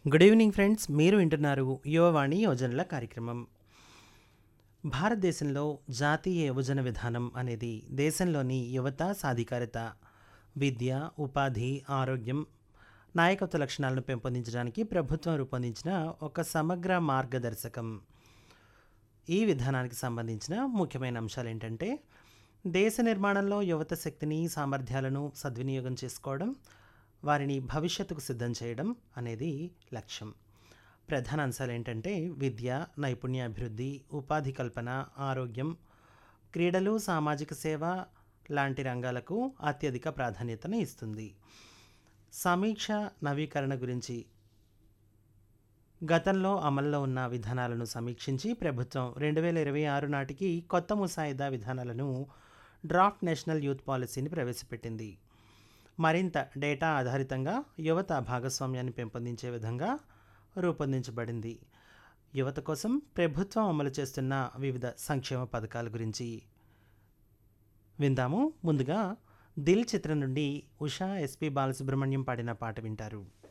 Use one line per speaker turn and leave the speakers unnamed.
good evening friends మీరు వింటున్నారు యువవాణి యోజనల కార్యక్రమం భారతదేశంలో జాతీయ యువజన విధానం అనేది దేశంలోని యువత సాధికారత విద్య ఉపాధి ఆరోగ్యం నాయకత్వ లక్షణాలను పెంపొందించడానికి ప్రభుత్వం రూపొందించిన ఒక సమగ్ర మార్గదర్శకం ఈ విధానానికి సంబంధించిన ముఖ్యమైన అంశాలు ఏంటంటే దేశ నిర్మాణంలో యువత శక్తిని సామర్థ్యాలను సద్వినియోగం చేసుకోవడం వారిని భవిష్యత్తుకు సిద్ధం చేయడం అనేది లక్ష్యం ప్రధాన అంశాలు ఏంటంటే విద్య నైపుణ్యాభివృద్ధి ఉపాధి కల్పన ఆరోగ్యం క్రీడలు సామాజిక సేవ లాంటి రంగాలకు అత్యధిక ప్రాధాన్యతను ఇస్తుంది సమీక్ష నవీకరణ గురించి గతంలో అమల్లో ఉన్న విధానాలను సమీక్షించి ప్రభుత్వం రెండు వేల ఇరవై ఆరు నాటికి కొత్త ముసాయిదా విధానాలను డ్రాఫ్ట్ నేషనల్ యూత్ పాలసీని ప్రవేశపెట్టింది మరింత డేటా ఆధారితంగా యువత భాగస్వామ్యాన్ని పెంపొందించే విధంగా రూపొందించబడింది యువత కోసం ప్రభుత్వం అమలు చేస్తున్న వివిధ సంక్షేమ పథకాల గురించి విందాము ముందుగా దిల్ చిత్రం నుండి ఉషా ఎస్పి బాలసుబ్రహ్మణ్యం పాడిన పాట వింటారు